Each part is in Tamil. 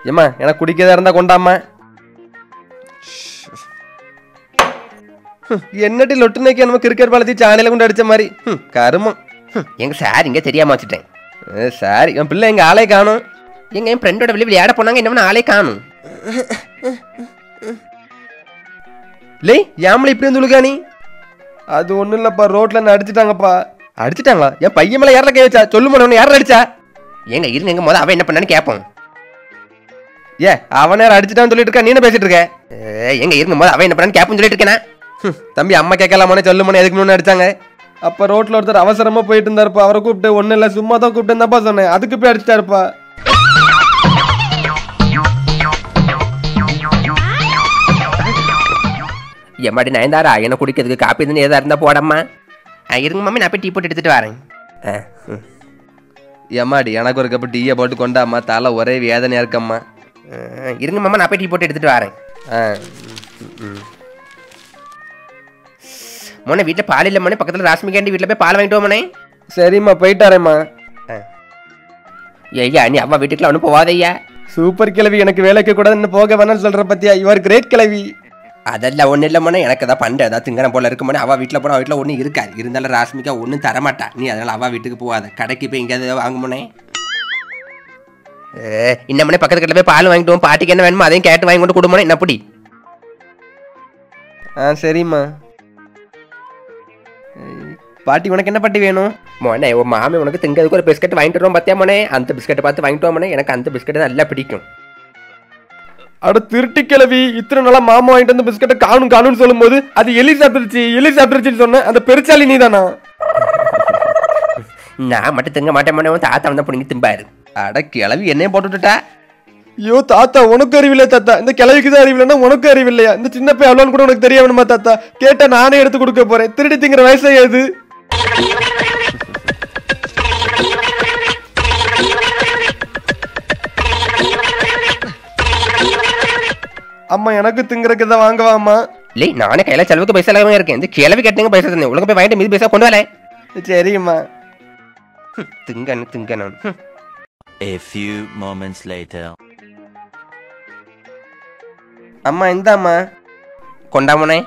ஏம்மா எனக்கு குடிக்கதா இருந்தா கொண்டாம்மா ஹம், என்னடி லொட்டுனைக்கு நம்ம கிரிக்கெட் பாலத்தி சாணியில கொண்டு அடிச்ச மாதிரி ஹம், கருமம் ஹம், எங்க சார் இங்க தெரியாம வச்சுட்டேன் அஹ், சாரி என் பிள்ளை எங்க ஆளே காணும் எங்க என் ஃப்ரெண்டோட வெளியே விளையாட போனாங்க என்ன ஆளே காணும் லே ஏமல இப்படி வந்து உழுகா நீ அது ஒண்ணும் இல்லப்பா ரோட்ல என்ன அடிச்சிட்டாங்கப்பா அடிச்சிட்டாங்களா என் பையன் மேல யாரில் கை வச்சா சொல்லு மோன யாரில் அடிச்சா ஏங்க இருங்க எங்க முத அவன் என்ன பண்ணான்னு கேட்போம் ஏ அவன் நேரம் அடிச்சிட்டான்னு சொல்லிட்டு இருக்கா நீ என்ன பேசிட்டு இருக்க ஏய், எங்க இருங்க முத அவன் என்ன பண்ணான்னு கேட்போம்னு சொல்லிட்டு இருக்கேனா ஹம், தம்பி அம்மா கேட்கலாமானே சொல்லுமானே எதுக்கு முன்னே அடிச்சாங்க அப்ப ரோட்ல ஒருத்தர் அவசரமா போயிட்டு இருந்தாருப்பா அவரை கூப்பிட்டு ஒண்ணும் இல்ல சும்மா தான் கூப்பிட்டு இருந்தாப்பா சொன்னேன் அதுக்கு போய் அடிச்சிட்டாருப்பா எம்மாடி நயன்தாரா என்ன குடிக்கிறதுக்கு காப்பி இதுன்னு ஏதா இருந்தா போடம்மா ஆ, இருங்க மம்மி நான் போய் டீ போட்டு எடுத்துட்டு வரேன் ஆ, ம். ஏமாடி எனக்கு ஒரு கப்பு டீயை போட்டு கொண்டாம்மா தலை ஒரே வேதனையா இருக்கம்மா ஆ, இருங்க மாமா நான் போய் டீ போட்டு எடுத்துட்டு வரேன் ஆ மோனே வீட்டில் பால் இல்லை மோனே பக்கத்தில் ராஸ்மிகாண்டி வீட்டில் போய் பால் வாங்கிட்டு மோனே சரிம்மா போயிட்டாரேம்மா ஐயா நீ அம்மா வீட்டுக்குலாம் ஒன்றும் போவாதையா சூப்பர் கிழவி எனக்கு வேலைக்கு கூட இன்னும் போக வேணாம்னு சொல்ற பத்தியா யுவர் கிரேட் கிழவி அதெல்லாம் ஒன்றும் இல்லை மோனே எனக்கு தான் பண்டு ஏதாவது திங்கன போல இருக்கு மோனே அவள் வீட்டில் போனால் வீட்டில் ஒன்றும் இருக்காது இருந்தாலும் ராஸ்மிகா ஒன்றும் தரமாட்டா நீ அதனால் அவள் வீட்டுக்கு போகாத கடைக்கு போய் எங்கேயாவது வாங்க மோனே இன்னும் மணி பக்கத்து கடையில் போய் பால் வாங்கிட்டு வா. பாட்டிக்கு என்ன வேணுமோ அதையும் கேட்டு வாங்கி கொண்டு கொடுமோனே என்ன பிடி ஆ சரிம்மா ஏய், பாட்டி உனக்கு என்ன பாட்டி வேணும் மோனே உன் மாமி உனக்கு திங்கிறதுக்கு ஒரு பிஸ்கட் வாங்கிட்டு வருவோம் பார்த்தியா மோனே அந்த பிஸ்கட்டை பார்த்து வாங்கிட்டு வா மோனே எனக்கு அந்த பிஸ்கட் நல்லா பிடிக்கும் அட திருட்டி கிழவி இத்தனை நாளா மாமா வாங்கிட்டு வந்து பிஸ்கட்டை காணும் காணும்னு சொல்லும்போது அது எலி சாப்பிட்டுருச்சு எலி சாப்பிட்டுருச்சுன்னு சொன்னேன் அந்த பெருச்சாலி நீதானா நான் மட்டும் திங்க மாட்டேன் மோனே உன் தாத்தா வந்தால் பிடிங்கி திம்பாரு அட கிழவி என்னைய போட்டு விட்டுட்டா ஐயோ தாத்தா உனக்கு அறிவில்லை தாத்தா இந்த கிழவிக்கு தான் அறிவில்லைன்னா உனக்கு அறிவில்லையா இந்த சின்ன பையன் அவ்வளோன்னு கூட உனக்கு தெரிய வேணுமா தாத்தா கேட்டா நானே எடுத்து கொடுக்க போறேன் திருடி திங்கிற வயசே இது அம்மா எனக்கு திங்கிறக்கு தான் வாங்கவாம்மா இல்லை நானே கையில் செலவுக்கு பைசா இல்லாமல் இருக்கேன் இந்த கிளவி கட்டுங்க பைசா தந்தேன் உலக போய் வாங்கிட்டு மீது பைசா கொண்டு வரல சரிம்மா திங்கன்னு திங்கணும் ஹம். A few moments later. அம்மா இந்தாம்மா கொண்டாமனே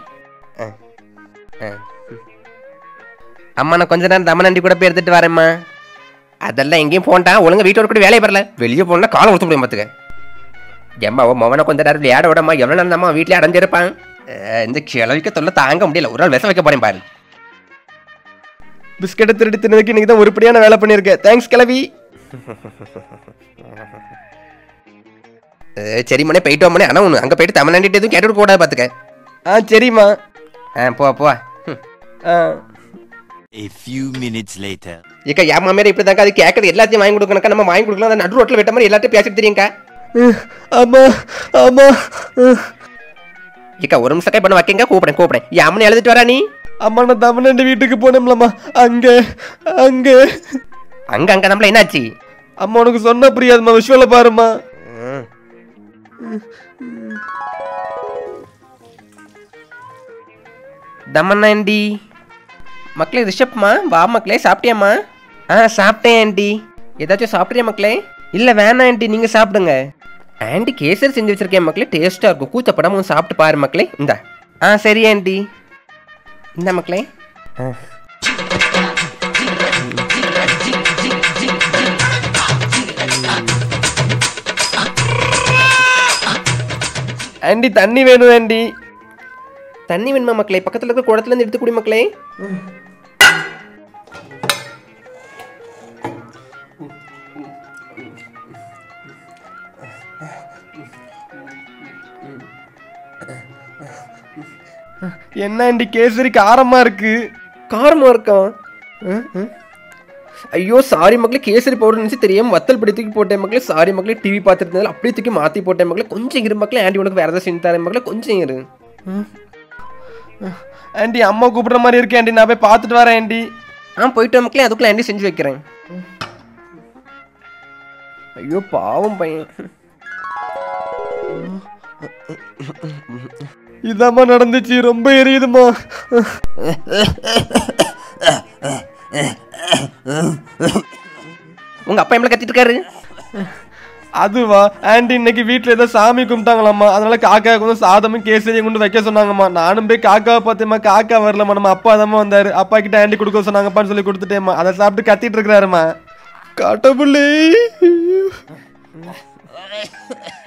அம்மா நான் கொஞ்ச நேரம் தமனண்டி கூட போய் எடுத்துட்டு வரேம்மா அதெல்லாம் எங்கேயும் போன்டா ஒழுங்கா வீட்டோட கூட வேலையை வரல வெளியே போனா காலம் கொடுத்து முடியும் பார்த்துக்க எம்மா ஓ மவனை கொஞ்ச நேரம் விளையாட விடம்மா எவ்வளோ நேரம் அம்மா வீட்டிலே அடைஞ்சிருப்பான் அஹ், இந்த கிழவிக்க தொல்லை தாங்க முடியல ஒரு நாள் விஷம் வைக்க போறேன் பாரு பிஸ்கெட்டை திருடி தின்னதுக்கு இன்னைக்கு தான் உருப்படியான வேலை பண்ணியிருக்கேன் தேங்க்ஸ் கிளவி அஹ், சரி மனே போயிட்டு வாமனே ஆனால் ஒன்று அங்கே போயிட்டு தமிழ்நாட்டு எதுவும் கேட்டு கூடாது பார்த்துக்க ஆ சரிம்மா ஆ போ போ ஹம். ஆ A few minutes later. ஏக்கா என் மாமியார் இப்படி தாக்கா அது கேட்கறது எல்லாத்தையும் வாங்கி கொடுக்கணுக்கா நம்ம வாங்கி கொடுக்கலாம் அந்த நடு ரோட்டில் வெட்ட மாதிரி எல்லாத்தையும் பேசிட்டு தெரியுங்கக்கா ஆமா ஆமா ஏக்கா ஒரு நிமிஷம் பண்ண வைக்கங்க கூப்பிடுறேன் கூப்பிடுறேன் என் அம்மனை எழுதிட்டு வரா நீ அம்மா நான் தமிழ்நாடு வீட்டுக்கு போனோம்லம்மா அங்க அங்க அங்க அங்க நம்மள என்னாச்சு அம்மா உனக்கு சொன்னா புரியாதும்மா விஷுவல பாரும்மா தம்மண்ணா ஆண்டி மக்களே ரிஷப்மா வா மக்களே சாப்பிட்டியாம்மா ஆ சாப்பிட்டேன் ஆண்டி ஏதாச்சும் சாப்பிட்றியா மக்களே இல்லை வேணாம் ஆண்டி நீங்கள் சாப்பிடுங்க ஆண்டி கேசரி செஞ்சு வச்சிருக்கேன் மக்களே டேஸ்ட்டாக இருக்கும் கூச்சப்படாமல் சாப்பிட்டு பாரு மக்களே இந்தா ஆ சரி ஆண்டி இந்த மக்களே ஆ ஆண்டி தண்ணி வேணும் ஆண்டி தண்ணி வேணுமா மக்களே பக்கத்தில் இருக்க குடத்துல இருந்து எடுத்து குடி மக்களே என்ன ஆண்டி கேசரி காரமா இருக்கு காரமா இருக்கான் ம், ம். ஐயோ சாரி மக்களே கேசரி பவுடர் நினச்சி தெரியாம வத்தல் படி தூக்கி போட்டேன் மக்களே சாரி மக்களே டிவி பார்த்துட்டு இருந்தாலும் அப்படியே தூக்கி மாற்றி போட்டேன் மக்களே கொஞ்சம் இரு மக்களே ஆண்டி உனக்கு வேறு ஏதாவது செஞ்சு தரேன் மக்களே கொஞ்சம் இரு ஆண்டி அம்மா கூப்பிடுற மாதிரி இருக்கு ஆண்டி நான் போய் பார்த்துட்டு வரேன் ஆண்டி ஆ போயிட்டு வா மக்களே அதுக்குள்ள ஆண்டி செஞ்சு வைக்கிறேன் ஐயோ பாவம் பையன் இதாம்மா நடந்துச்சு ரொம்ப எரியுதுமா உங்க அப்பா எவ்வளோ கத்திட்டு இருக்காரு அதுவா ஆண்டி இன்னைக்கு வீட்ல ஏதோ சாமி கும்பிட்டாங்களாம்மா அதனால காக்கா கொஞ்சம் சாதமும் கேசரியும் கொண்டு வைக்க சொன்னாங்கம்மா நானும் போய் காக்காவை பார்த்தேம்மா காக்கா வரலம்மா நம்ம அப்பா தாம்மா வந்தாரு அப்பா கிட்ட ஆண்டி கொடுக்க சொன்னாங்கப்பான்னு சொல்லி கொடுத்துட்டேம்மா அதை சாப்பிட்டு கத்திட்டு இருக்கிறாருமா கடவுளே